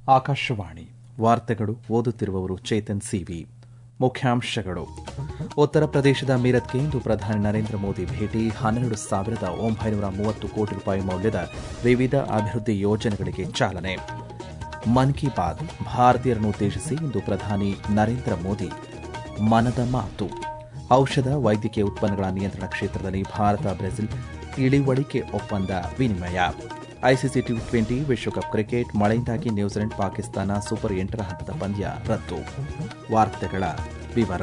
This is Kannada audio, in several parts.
ಆಕಾಶವಾಣಿ ವಾರ್ತೆಗಳು ಓದುತ್ತಿರುವವರು ಚೇತನ್ ಸಿವಿ ಮುಖ್ಯಾಂಶಗಳು ಉತ್ತರ ಪ್ರದೇಶದ ಮೀರತ್ಗೆ ಇಂದು ಪ್ರಧಾನಿ ನರೇಂದ್ರ ಮೋದಿ ಭೇಟಿ ಹನ್ನೆರಡು ಸಾವಿರದ ಒಂಬೈನೂರ ಮೂವತ್ತು ಕೋಟಿ ರೂಪಾಯಿ ಮೌಲ್ಯದ ವಿವಿಧ ಅಭಿವೃದ್ಧಿ ಯೋಜನೆಗಳಿಗೆ ಚಾಲನೆ ಮನ್ ಕಿ ಬಾತ್ ಭಾರತೀಯರನ್ನು ಉದ್ದೇಶಿಸಿ ಇಂದು ಪ್ರಧಾನಿ ನರೇಂದ್ರ ಮೋದಿ ಮನದ ಮಾತು ಔಷಧ ವೈದ್ಯಕೀಯ ಉತ್ಪನ್ನಗಳ ನಿಯಂತ್ರಣ ಕ್ಷೇತ್ರದಲ್ಲಿ ಭಾರತ ಬ್ರೆಜಿಲ್ ತಿಳಿವಳಿಕೆ ಒಪ್ಪಂದ ವಿನಿಮಯ ಐಸಿಸಿ ಟಿ ಟ್ವೆಂಟಿ ವಿಶ್ವಕಪ್ ಕ್ರಿಕೆಟ್ ಮಳೆಯಿಂದಾಗಿ ನ್ಯೂಜಿಲೆಂಡ್ ಪಾಕಿಸ್ತಾನ ಸೂಪರ್ ಎಂಟರ ಹಂತದ ಪಂದ್ಯ ರದ್ದು ವಾರ್ತೆಗಳ ವಿವರ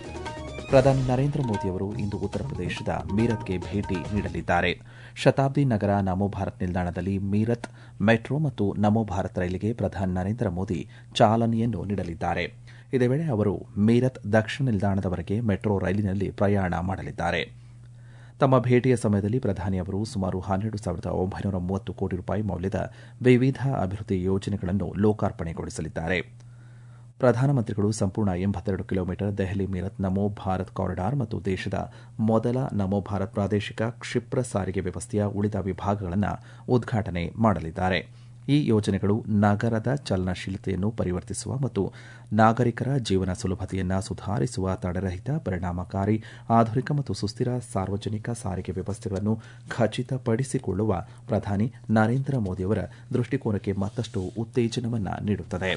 ಪ್ರಧಾನಿ ನರೇಂದ್ರ ಮೋದಿಯವರು ಇಂದು ಉತ್ತರ ಪ್ರದೇಶದ ಮೀರತ್ಗೆ ಭೇಟಿ ನೀಡಲಿದ್ದಾರೆ ಶತಾಬ್ದಿ ನಗರ ನಮೋ ಭಾರತ್ ನಿಲ್ದಾಣದಲ್ಲಿ ಮೀರತ್ ಮೆಟ್ರೋ ಮತ್ತು ನಮೋ ಭಾರತ್ ರೈಲಿಗೆ ಪ್ರಧಾನಿ ನರೇಂದ್ರ ಮೋದಿ ಚಾಲನೆಯನ್ನು ನೀಡಲಿದ್ದಾರೆ ಇದೇ ವೇಳೆ ಅವರು ಮೀರತ್ ದಕ್ಷಿಣ ನಿಲ್ದಾಣದವರೆಗೆ ಮೆಟ್ರೋ ರೈಲಿನಲ್ಲಿ ಪ್ರಯಾಣ ಮಾಡಲಿದ್ದಾರೆ ತಮ್ಮ ಭೇಟಿಯ ಸಮಯದಲ್ಲಿ ಪ್ರಧಾನಿ ಅವರು ಸುಮಾರು ಹನ್ನೆರಡು ಸಾವಿರದ ಒಂಬೈನೂರ ಮೂವತ್ತು ಕೋಟಿ ರೂಪಾಯಿ ಮೌಲ್ಯದ ವಿವಿಧ ಅಭಿವೃದ್ಧಿ ಯೋಜನೆಗಳನ್ನು ಲೋಕಾರ್ಪಣೆಗೊಳಿಸಲಿದ್ದಾರೆ ಪ್ರಧಾನಮಂತ್ರಿಗಳು ಸಂಪೂರ್ಣ ಎಂಬತ್ತೆರಡು ಕಿಲೋಮೀಟರ್ ದೆಹಲಿ ಮೀರತ್ ನಮೋ ಭಾರತ್ ಕಾರಿಡಾರ್ ಮತ್ತು ದೇಶದ ಮೊದಲ ನಮೋ ಭಾರತ್ ಪ್ರಾದೇಶಿಕ ಕ್ಷಿಪ್ರ ಸಾರಿಗೆ ವ್ಯವಸ್ಥೆಯ ಉಳಿದ ವಿಭಾಗಗಳನ್ನು ಉದ್ಘಾಟನೆ ಮಾಡಲಿದ್ದಾರೆ ಈ ಯೋಜನೆಗಳು ನಗರದ ಚಲನಶೀಲತೆಯನ್ನು ಪರಿವರ್ತಿಸುವ ಮತ್ತು ನಾಗರಿಕರ ಜೀವನ ಸುಲಭತೆಯನ್ನು ಸುಧಾರಿಸುವ ತಡೆರಹಿತ ಪರಿಣಾಮಕಾರಿ ಆಧುನಿಕ ಮತ್ತು ಸುಸ್ಥಿರ ಸಾರ್ವಜನಿಕ ಸಾರಿಗೆ ವ್ಯವಸ್ಥೆಗಳನ್ನು ಖಚಿತಪಡಿಸಿಕೊಳ್ಳುವ ಪ್ರಧಾನಿ ನರೇಂದ್ರ ಮೋದಿಯವರ ದೃಷ್ಟಿಕೋನಕ್ಕೆ ಮತ್ತಷ್ಟು ಉತ್ತೇಜನವನ್ನು ನೀಡುತ್ತದೆ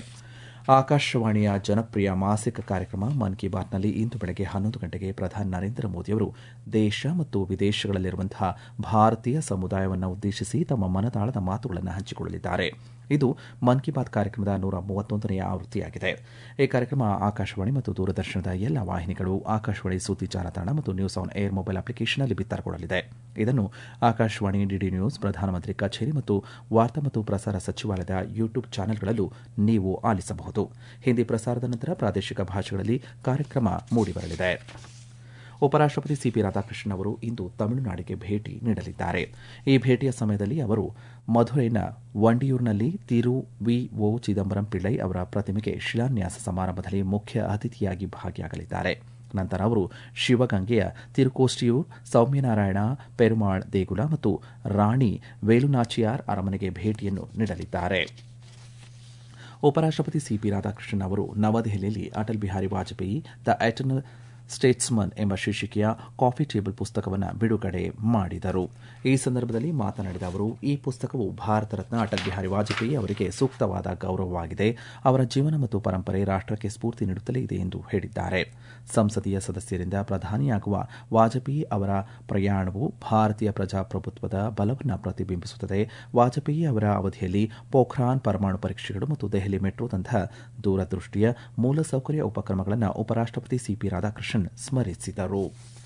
ಆಕಾಶವಾಣಿಯ ಜನಪ್ರಿಯ ಮಾಸಿಕ ಕಾರ್ಯಕ್ರಮ ಮನ್ ಕಿ ಬಾತ್ನಲ್ಲಿ ಇಂದು ಬೆಳಗ್ಗೆ ಹನ್ನೊಂದು ಗಂಟೆಗೆ ಪ್ರಧಾನಿ ನರೇಂದ್ರ ಮೋದಿಯವರು ದೇಶ ಮತ್ತು ವಿದೇಶಗಳಲ್ಲಿರುವಂತಹ ಭಾರತೀಯ ಸಮುದಾಯವನ್ನು ಉದ್ದೇಶಿಸಿ ತಮ್ಮ ಮನದಾಳದ ಮಾತುಗಳನ್ನು ಹಂಚಿಕೊಳ್ಳಲಿದ್ದಾರೆ ಇದು ಮನ್ ಕಿ ಬಾತ್ ಕಾರ್ಯಕ್ರಮದ ನೂರ ಮೂವತ್ತೊಂದನೆಯ ಆವೃತ್ತಿಯಾಗಿದೆ ಈ ಕಾರ್ಯಕ್ರಮ ಆಕಾಶವಾಣಿ ಮತ್ತು ದೂರದರ್ಶನದ ಎಲ್ಲ ವಾಹಿನಿಗಳು ಆಕಾಶವಾಣಿ ಸುದ್ದಿ ಜಾಲತಾಣ ಮತ್ತು ನ್ಯೂಸ್ ಆನ್ ಏರ್ ಮೊಬೈಲ್ ಅಪ್ಲಿಕೇಶನ್ನಲ್ಲಿ ಬಿತ್ತರಗೊಳ್ಳಲಿದೆ ಇದನ್ನು ಆಕಾಶವಾಣಿ ಡಿಡಿ ನ್ಯೂಸ್ ಪ್ರಧಾನಮಂತ್ರಿ ಕಚೇರಿ ಮತ್ತು ವಾರ್ತಾ ಮತ್ತು ಪ್ರಸಾರ ಸಚಿವಾಲಯದ ಯೂಟ್ಯೂಬ್ ಚಾನೆಲ್ಗಳಲ್ಲೂ ನೀವು ಆಲಿಸಬಹುದು ಹಿಂದಿ ಪ್ರಸಾರದ ನಂತರ ಪ್ರಾದೇಶಿಕ ಭಾಷೆಗಳಲ್ಲಿ ಕಾರ್ಯಕ್ರಮ ಮೂಡಿಬರಲಿದೆ ಉಪರಾಷ್ಟಪತಿ ಸಿಪಿ ರಾಧಾಕೃಷ್ಣನ್ ಅವರು ಇಂದು ತಮಿಳುನಾಡಿಗೆ ಭೇಟಿ ನೀಡಲಿದ್ದಾರೆ ಈ ಭೇಟಿಯ ಸಮಯದಲ್ಲಿ ಅವರು ಮಧುರೈನ ವಂಡಿಯೂರಿನಲ್ಲಿ ತಿರು ವಿ ಒ ಚಿದಂಬರಂ ಪಿಳ್ಳೈ ಅವರ ಪ್ರತಿಮೆಗೆ ಶಿಲಾನ್ಯಾಸ ಸಮಾರಂಭದಲ್ಲಿ ಮುಖ್ಯ ಅತಿಥಿಯಾಗಿ ಭಾಗಿಯಾಗಲಿದ್ದಾರೆ ನಂತರ ಅವರು ಶಿವಗಂಗೆಯ ತಿರುಕೋಷ್ಟಿಯೂರ್ ಸೌಮ್ಯನಾರಾಯಣ ಪೆರುಮಾಳ್ ದೇಗುಲ ಮತ್ತು ರಾಣಿ ವೇಲುನಾಚಿಯಾರ್ ಅರಮನೆಗೆ ಭೇಟಿಯನ್ನು ನೀಡಲಿದ್ದಾರೆ ಉಪರಾಷ್ಟಪತಿ ಸಿಪಿ ರಾಧಾಕೃಷ್ಣನ್ ಅವರು ನವದೆಹಲಿಯಲ್ಲಿ Atal Bihari Vajpayee the eternal statesman ಎಂಬ ಶೀರ್ಷಿಕೆಯ ಕಾಫಿ ಟೇಬಲ್ ಪುಸ್ತಕವನ್ನು ಬಿಡುಗಡೆ ಮಾಡಿದರು ಈ ಸಂದರ್ಭದಲ್ಲಿ ಮಾತನಾಡಿದ ಅವರು ಈ ಪುಸ್ತಕವು ಭಾರತ ರತ್ನ ಅಟಲ್ ಬಿಹಾರಿ ವಾಜಪೇಯಿ ಅವರಿಗೆ ಸೂಕ್ತವಾದ ಗೌರವವಾಗಿದೆ ಅವರ ಜೀವನ ಮತ್ತು ಪರಂಪರೆ ರಾಷ್ಟಕ್ಕೆ ಸ್ಫೂರ್ತಿ ನೀಡುತ್ತಲೇ ಇದೆ ಎಂದು ಹೇಳಿದ್ದಾರೆ ಸಂಸದೀಯ ಸದಸ್ಯರಿಂದ ಪ್ರಧಾನಿಯಾಗುವ ವಾಜಪೇಯಿ ಅವರ ಪ್ರಯಾಣವು ಭಾರತೀಯ ಪ್ರಜಾಪ್ರಭುತ್ವದ ಬಲವನ್ನು ಪ್ರತಿಬಿಂಬಿಸುತ್ತದೆ ವಾಜಪೇಯಿ ಅವರ ಅವಧಿಯಲ್ಲಿ ಪೋಖ್ರಾನ್ ಪರಮಾಣು ಪರೀಕ್ಷೆಗಳು ಮತ್ತು ದೆಹಲಿ ಮೆಟ್ರೋದಂತಹ ದೂರದೃಷ್ಟಿಯ ಮೂಲಸೌಕರ್ಯ ಉಪಕ್ರಮಗಳನ್ನು ಉಪರಾಷ್ಟಪತಿ ಸಿಪಿ ರಾಧಾಕೃಷ್ಣನ್ ಸ್ಮರಿಸಿದರು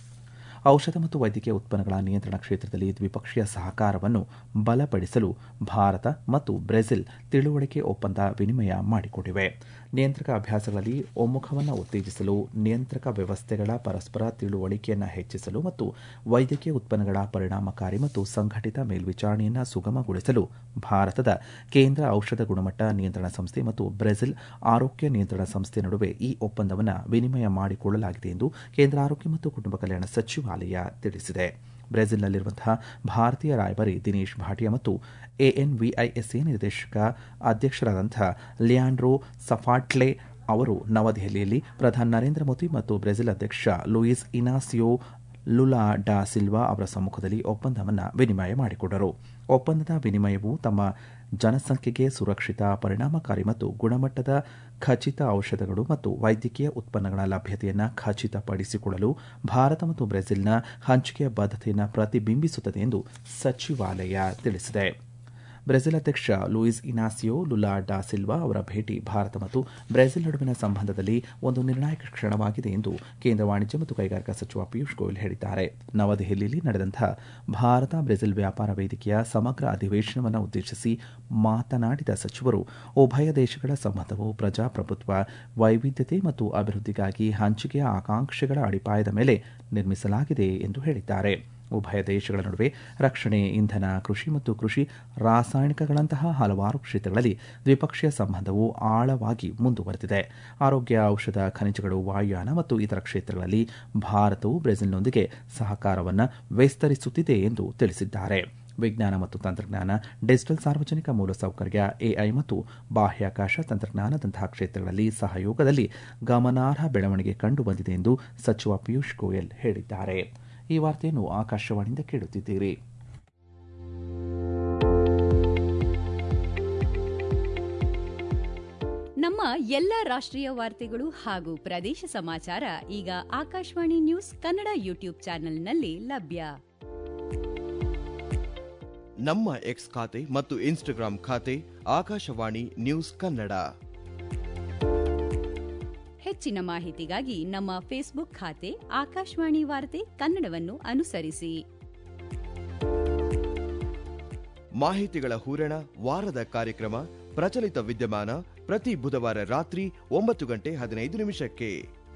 ಔಷಧ ಮತ್ತು ವೈದ್ಯಕೀಯ ಉತ್ಪನ್ನಗಳ ನಿಯಂತ್ರಣ ಕ್ಷೇತ್ರದಲ್ಲಿ ದ್ವಿಪಕ್ಷೀಯ ಸಹಕಾರವನ್ನು ಬಲಪಡಿಸಲು ಭಾರತ ಮತ್ತು ಬ್ರೆಜಿಲ್ ತಿಳುವಳಿಕೆ ಒಪ್ಪಂದ ವಿನಿಮಯ ಮಾಡಿಕೊಂಡಿವೆ ನಿಯಂತ್ರಕ ಅಭ್ಯಾಸಗಳಲ್ಲಿ ಒಮ್ಮುಖವನ್ನು ಉತ್ತೇಜಿಸಲು ನಿಯಂತ್ರಕ ವ್ಯವಸ್ಥೆಗಳ ಪರಸ್ಪರ ತಿಳುವಳಿಕೆಯನ್ನು ಹೆಚ್ಚಿಸಲು ಮತ್ತು ವೈದ್ಯಕೀಯ ಉತ್ಪನ್ನಗಳ ಪರಿಣಾಮಕಾರಿ ಮತ್ತು ಸಂಘಟಿತ ಮೇಲ್ವಿಚಾರಣೆಯನ್ನು ಸುಗಮಗೊಳಿಸಲು ಭಾರತದ ಕೇಂದ್ರ ಔಷಧ ಗುಣಮಟ್ಟ ನಿಯಂತ್ರಣ ಸಂಸ್ಥೆ ಮತ್ತು ಬ್ರೆಜಿಲ್ ಆರೋಗ್ಯ ನಿಯಂತ್ರಣ ಸಂಸ್ಥೆ ನಡುವೆ ಈ ಒಪ್ಪಂದವನ್ನು ವಿನಿಮಯ ಮಾಡಿಕೊಳ್ಳಲಾಗಿದೆ ಎಂದು ಕೇಂದ್ರ ಆರೋಗ್ಯ ಮತ್ತು ಕುಟುಂಬ ಕಲ್ಯಾಣ ಸಚಿವಾಲಯ ತಿಳಿಸಿದೆ ಬ್ರೆಜಿಲ್ನಲ್ಲಿರುವಂತಹ ಭಾರತೀಯ ರಾಯಭಾರಿ ದಿನೇಶ್ ಭಾಟಿಯಾ ಮತ್ತು ಎಎನ್ವಿಐಎಸ್ಎ ನಿರ್ದೇಶಕ ಅಧ್ಯಕ್ಷರಾದಂತಹ ಲಿಯಾಂಡ್ರೋ ಸಫಾಟ್ಲೆ ಅವರು ನವದೆಹಲಿಯಲ್ಲಿ ಪ್ರಧಾನಿ ನರೇಂದ್ರ ಮೋದಿ ಮತ್ತು ಬ್ರೆಜಿಲ್ ಅಧ್ಯಕ್ಷ ಲೂಯಿಸ್ ಇನಾಸಿಯೋ ಲುಲಾ ಡಾ ಸಿಲ್ವಾ ಅವರ ಸಮ್ಮುಖದಲ್ಲಿ ಒಪ್ಪಂದವನ್ನು ವಿನಿಮಯ ಮಾಡಿಕೊಂಡರು ಒಪ್ಪಂದದ ವಿನಿಮಯವು ತಮ್ಮ ಜನಸಂಖ್ಯೆಗೆ ಸುರಕ್ಷಿತ ಪರಿಣಾಮಕಾರಿ ಮತ್ತು ಗುಣಮಟ್ಟದ ಖಚಿತ ಔಷಧಗಳು ಮತ್ತು ವೈದ್ಯಕೀಯ ಉತ್ಪನ್ನಗಳ ಲಭ್ಯತೆಯನ್ನು ಖಚಿತಪಡಿಸಿಕೊಳ್ಳಲು ಭಾರತ ಮತ್ತು ಬ್ರೆಜಿಲ್ನ ಹಂಚಿಕೆಯ ಬದ್ಧತೆಯನ್ನು ಪ್ರತಿಬಿಂಬಿಸುತ್ತದೆ ಎಂದು ಸಚಿವಾಲಯ ತಿಳಿಸಿದೆ ಬ್ರೆಜಿಲ್ ಅಧ್ಯಕ್ಷ ಲೂಯಿಸ್ ಇನಾಸಿಯೋ ಲುಲಾ ಡಾ ಸಿಲ್ವಾ ಅವರ ಭೇಟಿ ಭಾರತ ಮತ್ತು ಬ್ರೆಜಿಲ್ ನಡುವಿನ ಸಂಬಂಧದಲ್ಲಿ ಒಂದು ನಿರ್ಣಾಯಕ ಕ್ಷಣವಾಗಿದೆ ಎಂದು ಕೇಂದ್ರ ವಾಣಿಜ್ಯ ಮತ್ತು ಕೈಗಾರಿಕಾ ಸಚಿವ ಪಿಯೂಷ್ ಗೋಯಲ್ ಹೇಳಿದ್ದಾರೆ ನವದೆಹಲಿಯಲ್ಲಿ ನಡೆದಂತಹ ಭಾರತ ಬ್ರೆಜಿಲ್ ವ್ಯಾಪಾರ ವೇದಿಕೆಯ ಸಮಗ್ರ ಅಧಿವೇಶನವನ್ನು ಉದ್ದೇಶಿಸಿ ಮಾತನಾಡಿದ ಸಚಿವರು ಉಭಯ ದೇಶಗಳ ಸಂಬಂಧವು ಪ್ರಜಾಪ್ರಭುತ್ವ ವೈವಿಧ್ಯತೆ ಮತ್ತು ಅಭಿವೃದ್ಧಿಗಾಗಿ ಹಂಚಿಕೆಯ ಆಕಾಂಕ್ಷೆಗಳ ಅಡಿಪಾಯದ ಮೇಲೆ ನಿರ್ಮಿಸಲಾಗಿದೆ ಎಂದು ಹೇಳಿದ್ದಾರೆ ಉಭಯ ದೇಶಗಳ ನಡುವೆ ರಕ್ಷಣೆ ಇಂಧನ ಕೃಷಿ ಮತ್ತು ಕೃಷಿ ರಾಸಾಯನಿಕಗಳಂತಹ ಹಲವಾರು ಕ್ಷೇತ್ರಗಳಲ್ಲಿ ದ್ವಿಪಕ್ಷೀಯ ಸಂಬಂಧವು ಆಳವಾಗಿ ಮುಂದುವರೆದಿದೆ ಆರೋಗ್ಯ ಔಷಧ ಖನಿಜಗಳು ವಾಯುಯಾನ ಮತ್ತು ಇತರ ಕ್ಷೇತ್ರಗಳಲ್ಲಿ ಭಾರತವು ಬ್ರೆಜಿಲ್ನೊಂದಿಗೆ ಸಹಕಾರವನ್ನು ವಿಸ್ತರಿಸುತ್ತಿದೆ ಎಂದು ತಿಳಿಸಿದ್ದಾರೆ ವಿಜ್ಞಾನ ಮತ್ತು ತಂತ್ರಜ್ಞಾನ ಡಿಜಿಟಲ್ ಸಾರ್ವಜನಿಕ ಮೂಲಸೌಕರ್ಯ ಎಐ ಮತ್ತು ಬಾಹ್ಯಾಕಾಶ ತಂತ್ರಜ್ಞಾನದಂತಹ ಕ್ಷೇತ್ರಗಳಲ್ಲಿ ಸಹಯೋಗದಲ್ಲಿ ಗಮನಾರ್ಹ ಬೆಳವಣಿಗೆ ಕಂಡುಬಂದಿದೆ ಎಂದು ಸಚಿವ ಪಿಯೂಷ್ ಗೋಯಲ್ ಹೇಳಿದ್ದಾರೆ ಈ ವಾರ್ತೆಯನ್ನು ಆಕಾಶವಾಣಿಯಿಂದ ಕೇಳುತ್ತಿದ್ದೀರಿ ನಮ್ಮ ಎಲ್ಲ ರಾಷ್ಟ್ರೀಯ ವಾರ್ತೆಗಳು ಹಾಗೂ ಪ್ರದೇಶ ಸಮಾಚಾರ ಈಗ ಆಕಾಶವಾಣಿ ನ್ಯೂಸ್ ಕನ್ನಡ ಯೂಟ್ಯೂಬ್ ಚಾನೆಲ್ನಲ್ಲಿ ಲಭ್ಯ ನಮ್ಮ ಎಕ್ಸ್ ಖಾತೆ ಮತ್ತು ಇನ್ಸ್ಟಾಗ್ರಾಂ ಖಾತೆ ಆಕಾಶವಾಣಿ ನ್ಯೂಸ್ ಕನ್ನಡ ಹೆಚ್ಚಿನ ಮಾಹಿತಿಗಾಗಿ ನಮ್ಮ ಫೇಸ್ಬುಕ್ ಖಾತೆ ಆಕಾಶವಾಣಿ ವಾರ್ತೆ ಕನ್ನಡವನ್ನು ಅನುಸರಿಸಿ ಮಾಹಿತಿಗಳ ಹೂರಣ ವಾರದ ಕಾರ್ಯಕ್ರಮ ಪ್ರಚಲಿತ ವಿದ್ಯಮಾನ ಪ್ರತಿ ಬುಧವಾರ ರಾತ್ರಿ ಒಂಬತ್ತು ಗಂಟೆ ಹದಿನೈದು ನಿಮಿಷಕ್ಕೆ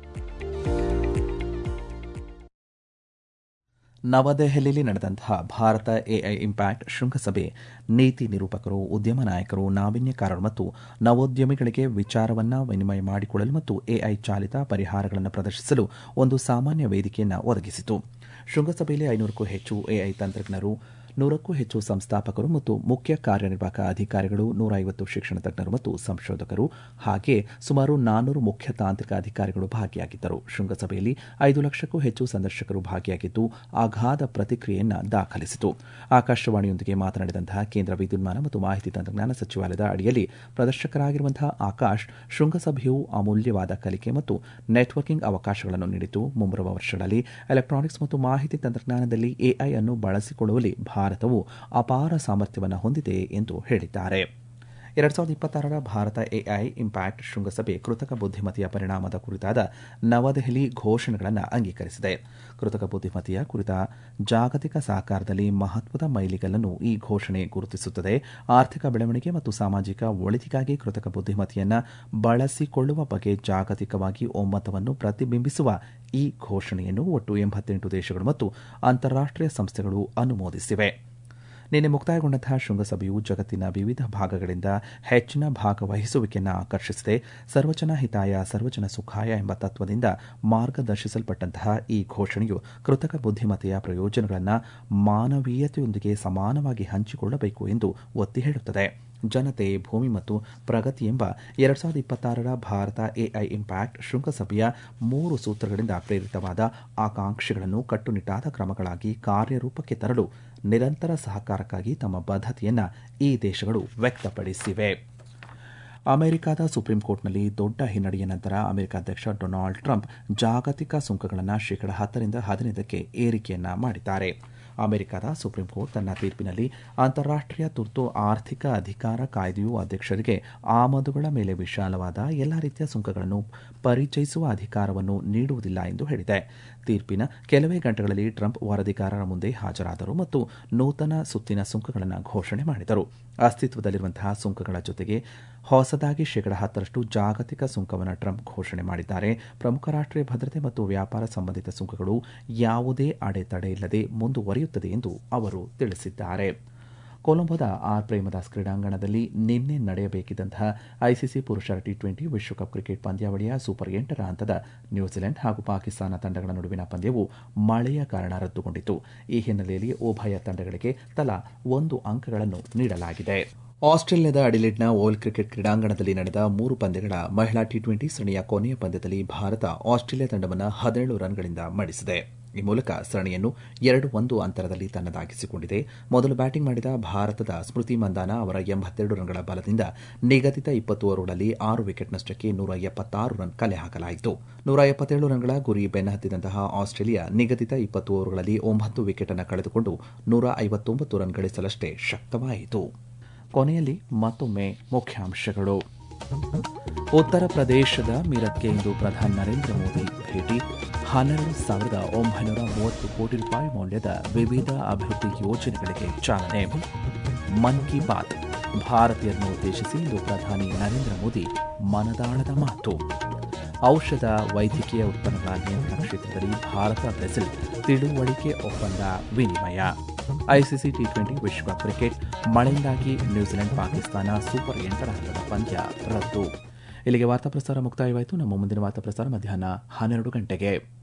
ನವದೆಹಲಿಯಲ್ಲಿ ನಡೆದಂತಹ ಭಾರತ ಎಐ ಇಂಪ್ಯಾಕ್ಟ್ ಶೃಂಗಸಭೆ ನೀತಿ ನಿರೂಪಕರು ಉದ್ಯಮ ನಾಯಕರು ನಾವೀನ್ಯಕಾರರು ಮತ್ತು ನವೋದ್ಯಮಿಗಳಿಗೆ ವಿಚಾರವನ್ನು ವಿನಿಮಯ ಮಾಡಿಕೊಳ್ಳಲು ಮತ್ತು ಎಐ ಚಾಲಿತ ಪರಿಹಾರಗಳನ್ನು ಪ್ರದರ್ಶಿಸಲು ಒಂದು ಸಾಮಾನ್ಯ ವೇದಿಕೆಯನ್ನು ಒದಗಿಸಿತು ಶೃಂಗಸಭೆಯಲ್ಲಿ ಐನೂರಕ್ಕೂ ಹೆಚ್ಚು ಎಐ ತಂತ್ರಜ್ಞರು ನೂರಕ್ಕೂ ಹೆಚ್ಚು ಸಂಸ್ಥಾಪಕರು ಮತ್ತು ಮುಖ್ಯ ಕಾರ್ಯನಿರ್ವಾಹಕ ಅಧಿಕಾರಿಗಳು ನೂರ ಐವತ್ತು ಶಿಕ್ಷಣ ತಜ್ಞರು ಮತ್ತು ಸಂಶೋಧಕರು ಹಾಗೆ ಸುಮಾರು ನಾನ್ನೂರು ಮುಖ್ಯ ತಾಂತ್ರಿಕ ಅಧಿಕಾರಿಗಳು ಭಾಗಿಯಾಗಿದ್ದರು ಶೃಂಗಸಭೆಯಲ್ಲಿ ಐದು ಲಕ್ಷಕ್ಕೂ ಹೆಚ್ಚು ಸಂದರ್ಶಕರು ಭಾಗಿಯಾಗಿದ್ದು ಅಗಾಧ ಪ್ರತಿಕ್ರಿಯೆಯನ್ನು ದಾಖಲಿಸಿತು ಆಕಾಶವಾಣಿಯೊಂದಿಗೆ ಮಾತನಾಡಿದಂತಹ ಕೇಂದ್ರ ವಿದ್ಯುನ್ಮಾನ ಮತ್ತು ಮಾಹಿತಿ ತಂತ್ರಜ್ಞಾನ ಸಚಿವಾಲಯದ ಅಡಿಯಲ್ಲಿ ಪ್ರದರ್ಶಕರಾಗಿರುವಂತಹ ಆಕಾಶ್ ಶೃಂಗಸಭೆಯು ಅಮೂಲ್ಯವಾದ ಕಲಿಕೆ ಮತ್ತು ನೆಟ್ವರ್ಕಿಂಗ್ ಅವಕಾಶಗಳನ್ನು ನೀಡಿತು ಮುಂಬರುವ ವರ್ಷಗಳಲ್ಲಿ ಎಲೆಕ್ಟ್ರಾನಿಕ್ಸ್ ಮತ್ತು ಮಾಹಿತಿ ತಂತ್ರಜ್ಞಾನದಲ್ಲಿ ಎಐ ಅನ್ನು ಬಳಸಿಕೊಳ್ಳುವಲ್ಲಿ ಭಾರತವು ಅಪಾರ ಸಾಮರ್ಥ್ಯವನ್ನು ಹೊಂದಿದೆ ಎಂದು ಹೇಳಿದ್ದಾರೆ ಎರಡ್ ಸಾವಿರದ ಇಪ್ಪತ್ತಾರರ ಭಾರತ ಎಐ ಇಂಪ್ಯಾಕ್ಟ್ ಶೃಂಗಸಭೆ ಕೃತಕ ಬುದ್ಧಿಮತೆಯ ಪರಿಣಾಮದ ಕುರಿತಾದ ನವದೆಹಲಿ ಘೋಷಣೆಗಳನ್ನು ಅಂಗೀಕರಿಸಿದೆ ಕೃತಕ ಬುದ್ಧಿಮತೆಯ ಕುರಿತ ಜಾಗತಿಕ ಸಹಕಾರದಲ್ಲಿ ಮಹತ್ವದ ಮೈಲಿಗಲ್ಲನ್ನು ಈ ಘೋಷಣೆ ಗುರುತಿಸುತ್ತದೆ ಆರ್ಥಿಕ ಬೆಳವಣಿಗೆ ಮತ್ತು ಸಾಮಾಜಿಕ ಒಳಿತಿಗಾಗಿ ಕೃತಕ ಬುದ್ಧಿಮತೆಯನ್ನು ಬಳಸಿಕೊಳ್ಳುವ ಬಗ್ಗೆ ಜಾಗತಿಕವಾಗಿ ಒಮ್ಮತವನ್ನು ಪ್ರತಿಬಿಂಬಿಸುವ ಈ ಘೋಷಣೆಯನ್ನು ಒಟ್ಟು ಎಂಬತ್ತೆಂಟು ದೇಶಗಳು ಮತ್ತು ಅಂತಾರಾಷ್ಟೀಯ ಸಂಸ್ಥೆಗಳು ಅನುಮೋದಿಸಿವೆ ನಿನ್ನೆ ಮುಕ್ತಾಯಗೊಂಡಂತಹ ಶೃಂಗಸಭೆಯು ಜಗತ್ತಿನ ವಿವಿಧ ಭಾಗಗಳಿಂದ ಹೆಚ್ಚಿನ ಭಾಗವಹಿಸುವಿಕೆಯನ್ನು ಆಕರ್ಷಿಸಿದೆ ಸರ್ವಜನ ಹಿತಾಯ ಸರ್ವಜನ ಸುಖಾಯ ಎಂಬ ತತ್ವದಿಂದ ಮಾರ್ಗದರ್ಶಿಸಲ್ಪಟ್ಟಂತಹ ಈ ಘೋಷಣೆಯು ಕೃತಕ ಬುದ್ಧಿಮತೆಯ ಪ್ರಯೋಜನಗಳನ್ನು ಮಾನವೀಯತೆಯೊಂದಿಗೆ ಸಮಾನವಾಗಿ ಹಂಚಿಕೊಳ್ಳಬೇಕು ಎಂದು ಒತ್ತಿ ಹೇಳುತ್ತದೆ ಜನತೆ ಭೂಮಿ ಮತ್ತು ಪ್ರಗತಿ ಎಂಬ ಎರಡ್ ಸಾವಿರದ ಇಪ್ಪತ್ತಾರರ ಭಾರತ ಎಐ ಇಂಪ್ಯಾಕ್ಟ್ ಶೃಂಗಸಭೆಯ ಮೂರು ಸೂತ್ರಗಳಿಂದ ಪ್ರೇರಿತವಾದ ಆಕಾಂಕ್ಷೆಗಳನ್ನು ಕಟ್ಟುನಿಟ್ಟಾದ ಕ್ರಮಗಳಾಗಿ ಕಾರ್ಯರೂಪಕ್ಕೆ ತರಲು ನಿರಂತರ ಸಹಕಾರಕ್ಕಾಗಿ ತಮ್ಮ ಬದ್ಧತೆಯನ್ನು ಈ ದೇಶಗಳು ವ್ಯಕ್ತಪಡಿಸಿವೆ ಅಮೆರಿಕದ ಸುಪ್ರೀಂ ಕೋರ್ಟ್ನಲ್ಲಿ ದೊಡ್ಡ ಹಿನ್ನಡೆಯ ನಂತರ ಅಮೆರಿಕ ಅಧ್ಯಕ್ಷ ಡೊನಾಲ್ಡ್ ಟ್ರಂಪ್ ಜಾಗತಿಕ ಸುಂಕಗಳನ್ನು ಶೇಕಡ ಹತ್ತರಿಂದ ಹದಿನೈದಕ್ಕೆ ಏರಿಕೆಯನ್ನ ಮಾಡಿದ್ದಾರೆ ಅಮೆರಿಕದ ಸುಪ್ರೀಂ ಕೋರ್ಟ್ ತನ್ನ ತೀರ್ಪಿನಲ್ಲಿ ಅಂತಾರಾಷ್ಟೀಯ ತುರ್ತು ಆರ್ಥಿಕ ಅಧಿಕಾರ ಕಾಯ್ದೆಯು ಅಧ್ಯಕ್ಷರಿಗೆ ಆಮದುಗಳ ಮೇಲೆ ವಿಶಾಲವಾದ ಎಲ್ಲ ರೀತಿಯ ಸುಂಕಗಳನ್ನು ಪರಿಚಯಿಸುವ ಅಧಿಕಾರವನ್ನು ನೀಡುವುದಿಲ್ಲ ಎಂದು ಹೇಳಿದೆ ತೀರ್ಪಿನ ಕೆಲವೇ ಗಂಟೆಗಳಲ್ಲಿ ಟ್ರಂಪ್ ವರದಿಗಾರರ ಮುಂದೆ ಹಾಜರಾದರು ಮತ್ತು ನೂತನ ಸುತ್ತಿನ ಸುಂಕಗಳನ್ನು ಘೋಷಣೆ ಮಾಡಿದರು ಅಸ್ತಿತ್ವದಲ್ಲಿರುವಂತಹ ಸುಂಕಗಳ ಜೊತೆಗೆ ಹೊಸದಾಗಿ ಶೇಕಡ ಹತ್ತರಷ್ಟು ಜಾಗತಿಕ ಸುಂಕವನ್ನು ಟ್ರಂಪ್ ಘೋಷಣೆ ಮಾಡಿದ್ದಾರೆ ಪ್ರಮುಖ ರಾಷ್ಟ್ರೀಯ ಭದ್ರತೆ ಮತ್ತು ವ್ಯಾಪಾರ ಸಂಬಂಧಿತ ಸುಂಕಗಳು ಯಾವುದೇ ಅಡೆತಡೆ ಇಲ್ಲದೆ ಮುಂದುವರಿಯುತ್ತದೆ ಎಂದು ಅವರು ತಿಳಿಸಿದ್ದಾರೆ ಕೊಲಂಬೋದ ಆರ್ ಪ್ರೇಮದಾಸ್ ಕ್ರೀಡಾಂಗಣದಲ್ಲಿ ನಿನ್ನೆ ನಡೆಯಬೇಕಿದ್ದಂತಹ ಐಸಿಸಿ ಪುರುಷರ ಟಿ ಟ್ವೆಂಟಿ ವಿಶ್ವಕಪ್ ಕ್ರಿಕೆಟ್ ಪಂದ್ಯಾವಳಿಯ ಸೂಪರ್ ಎಂಟರ ಹಂತದ ನ್ಯೂಜಿಲೆಂಡ್ ಹಾಗೂ ಪಾಕಿಸ್ತಾನ ತಂಡಗಳ ನಡುವಿನ ಪಂದ್ಯವು ಮಳೆಯ ಕಾರಣ ರದ್ದುಗೊಂಡಿತು ಈ ಹಿನ್ನೆಲೆಯಲ್ಲಿ ಉಭಯ ತಂಡಗಳಿಗೆ ತಲಾ ಒಂದು ಅಂಕಗಳನ್ನು ನೀಡಲಾಗಿದೆ ಆಸ್ಟ್ರೇಲಿಯಾದ ಅಡಿಲೇಡ್ನ ಓವಲ್ ಕ್ರಿಕೆಟ್ ಕ್ರೀಡಾಂಗಣದಲ್ಲಿ ನಡೆದ ಮೂರು ಪಂದ್ಯಗಳ ಮಹಿಳಾ ಟಿ ಟ್ವೆಂಟಿ ಸರಣಿಯ ಕೊನೆಯ ಪಂದ್ಯದಲ್ಲಿ ಭಾರತ ಆಸ್ಟ್ರೇಲಿಯಾ ತಂಡವನ್ನು ಹದಿನೇಳು ರನ್ಗಳಿಂದ ಮಣಿಸಿದೆ ಈ ಮೂಲಕ ಸರಣಿಯನ್ನು ಎರಡು ಒಂದು ಅಂತರದಲ್ಲಿ ತನ್ನದಾಗಿಸಿಕೊಂಡಿದೆ ಮೊದಲು ಬ್ಯಾಟಿಂಗ್ ಮಾಡಿದ ಭಾರತದ ಸ್ಮೃತಿ ಮಂದಾನ ಅವರ ಎಂಬತ್ತೆರಡು ರನ್ಗಳ ಬಲದಿಂದ ನಿಗದಿತ ಇಪ್ಪತ್ತು ಓವರ್ಗಳಲ್ಲಿ ಆರು ವಿಕೆಟ್ ನಷ್ಟಕ್ಕೆ ನೂರ ಎಪ್ಪತ್ತಾರು ರನ್ ಕಲೆ ಹಾಕಲಾಯಿತು ನೂರ ಎಪ್ಪತ್ತೇಳು ರನ್ಗಳ ಗುರಿ ಬೆನ್ನಹತ್ತಿದಂತಹ ಆಸ್ಟ್ರೇಲಿಯಾ ನಿಗದಿತ ಇಪ್ಪತ್ತು ಓವರ್ಗಳಲ್ಲಿ ಒಂಬತ್ತು ವಿಕೆಟ್ ಅನ್ನು ಕಳೆದುಕೊಂಡು ನೂರ ಐವತ್ತೊಂಬತ್ತು ರನ್ ಗಳಿಸಲಷ್ಟೇ ಶಕ್ತವಾಯಿತು ಕೊನೆಯಲ್ಲಿ ಮತ್ತೊಮ್ಮೆ ಮುಖ್ಯಾಂಶಗಳು ಉತ್ತರ ಪ್ರದೇಶದ ಮೀರತ್ಗೆ ಇಂದು ಪ್ರಧಾನಿ ನರೇಂದ್ರ ಮೋದಿ ಭೇಟಿ ಹನ್ನೆರಡು ಸಾವಿರದ ಒಂಬೈನೂರ ಮೂವತ್ತು ಕೋಟಿ ರೂಪಾಯಿ ಮೌಲ್ಯದ ವಿವಿಧ ಅಭಿವೃದ್ಧಿ ಯೋಜನೆಗಳಿಗೆ ಚಾಲನೆ ಮನ್ ಕಿ ಬಾತ್ ಭಾರತೀಯರನ್ನು ಉದ್ದೇಶಿಸಿ ಇಂದು ಪ್ರಧಾನಿ ನರೇಂದ್ರ ಮೋದಿ ಮನದಾಳದ ಮಾತು ಔಷಧ ವೈದ್ಯಕೀಯ ಉತ್ಪನ್ನಗಳ ನಿಯಂತ್ರಣ ಕ್ಷೇತ್ರದಲ್ಲಿ ಭಾರತ ಬ್ರೆಜಿಲ್ ತಿಳುವಳಿಕೆ ಒಪ್ಪಂದ ವಿನಿಮಯ ಐಸಿಸಿ ಟಿ ಟ್ವೆಂಟಿ ವಿಶ್ವಕಪ್ ಕ್ರಿಕೆಟ್ ಮಳೆಯಿಂದಾಗಿ ನ್ಯೂಜಿಲೆಂಡ್ ಪಾಕಿಸ್ತಾನ ಸೂಪರ್ ಎಂಟರ ಹಂತದ ಪಂದ್ಯ ರದ್ದು ಇಲ್ಲಿಗೆ ವಾರ್ತಾ ಪ್ರಸಾರ ಮುಕ್ತಾಯವಾಯಿತು ನಮ್ಮ ಮುಂದಿನ ವಾರ್ತಾ ಪ್ರಸಾರ ಮಧ್ಯಾಹ್ನ ಹನ್ನೆರಡು ಗಂಟೆಗೆ